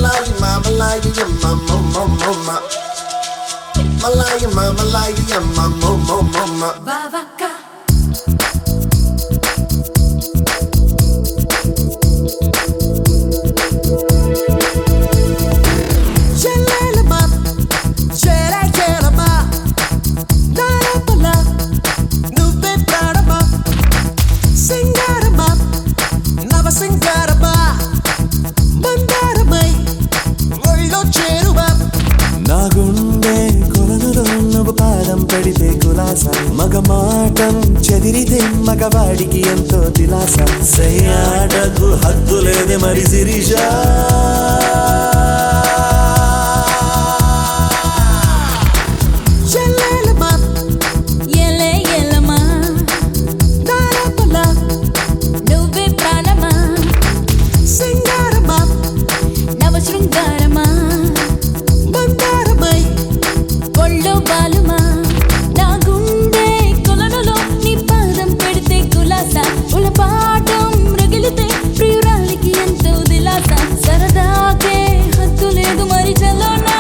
Malaya, ma, Malaya, yeah, ma, mo, mo, mo, ma. Malaya, ma, Malaya, yeah, ma, mo, mo, mo, ma. Vavaka. చెల్లెలమా, చెరే చెరమా, నాలోపల నువ్వే ప్రాణమా. సింగారమా, నవ సింగారమా, మందారమై ఒళ్ళో చేరువా. నా గుండె కొలనులో నువ్వు పాదం పెడితే కులాస మగ మాటం చెదిరితే మగవాడికి ఎంతో దిలాస సయ్యాటకు హద్దు లేదే మరి శిరీష చెల్లెలమా, ఎలే ఎలమా నాలోపల నువ్వే ప్రాణమా సింగారమా, నవ శృంగారమా మందారమై ఒళ్ళో బాలుమా నా గుండె కొలనులో నీ పాదం పెడితే కులాస ఉలపాటం రగిలితే ప్రియురాలికి ఎంతో దిలాస సరదాకే హద్దు లేదు మరి చలోనా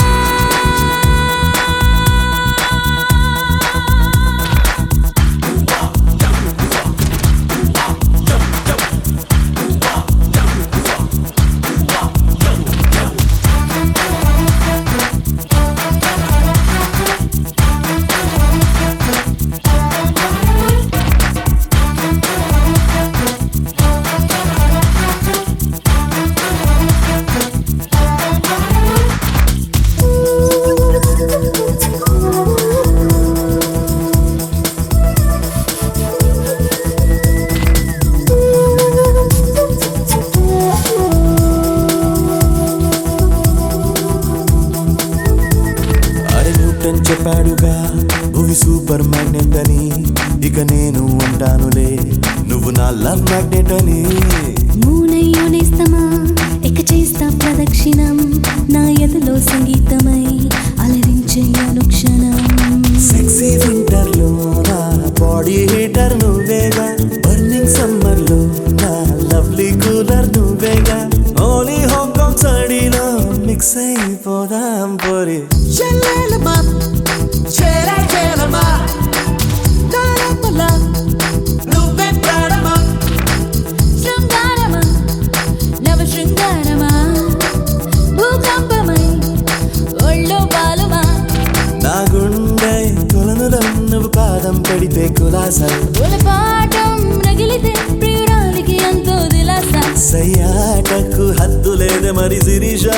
అరే న్యూటన్ చెప్పాడుగా భూమి సూపర్ మ్యాగ్నెట్ అని ఇక నేను ఉంటానులే నువ్వు నా లవ్ మ్యాగ్నెట్ అని మూనయ్యోనేస్తమా ఇక చేస్తా ప్రదక్షిణం నా ఎదలో సంగీతమై అలరించే అనుక్షణం సెక్సీ వింటర్ లో నా బాడీ హీటర్ నువ్వేగా బర్నింగ్ సమ్మర్ లో నా లవ్లీ కూలర్ నువ్వేగా ఓలీ హాంకాంగ్ సడీలో మిక్స్ అయిపోదాం పోరి చెల్లెలమా, చెరే చెరమా, నాలోపల నువ్వే ప్రాణమా. శృంగారమా నవ శృంగారమా భూకంపమై ఒళ్ళో బాలుమా నా గుండె కొలనులో నువ్వు పాదం పెడితే కులాస ఉలపాటం రగిలితే ప్రియురాలికి ఎంతో దిలాస సయ్యాటకు హద్దు లేదే మరి శిరీష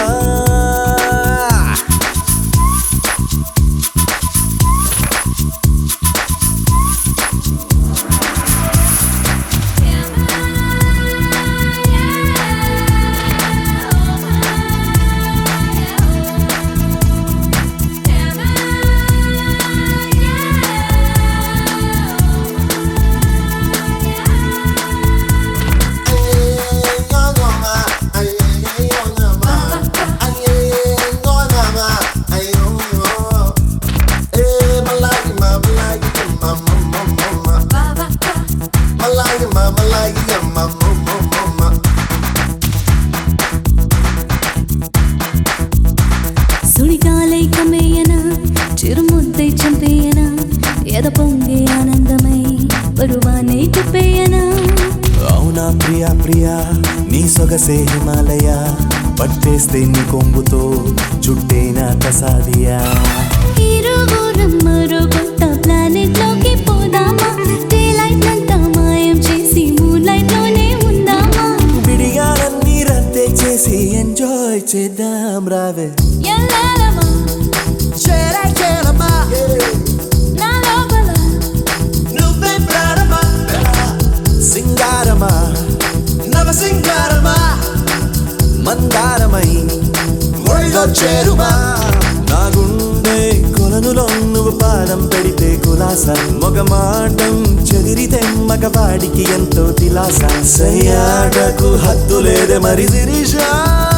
సుడిగాలై కమేయనా చిరుముద్దై చంపేయనా ఎద పొంగే ఆనందమై పరువానే తిప్పేయనా అవునా ప్రియా ప్రియా నీ సొగసే హిమాలయ పట్టేస్తే నీ కొంగుతో చుట్టేనా కసాదియా ఇరువురం మరో కొత్త ప్లానెట్ లోకి పోదామా డే లైట్ అంతా మాయం చేసి మూన్ లైట్ లోనే ఉందామా విడిగాలన్నీ రద్దే చేసి ఎంజాయ్ చేద్దాం రావే ఎల్లాలమా చెరే చెరమా, నా లోపల నువ్వే ప్రాణమా. సింగారమా నవ సింగారమా, మందారమై ఒళ్ళో చేరువా. నా గుండె కొలనులో నువ్వు పాదం పెడితే కులాస మగ మాటం చెదిరితే మగవాడికి ఎంతో దిలాస సయ్యాటకు హద్దు లేదే మరి శిరీష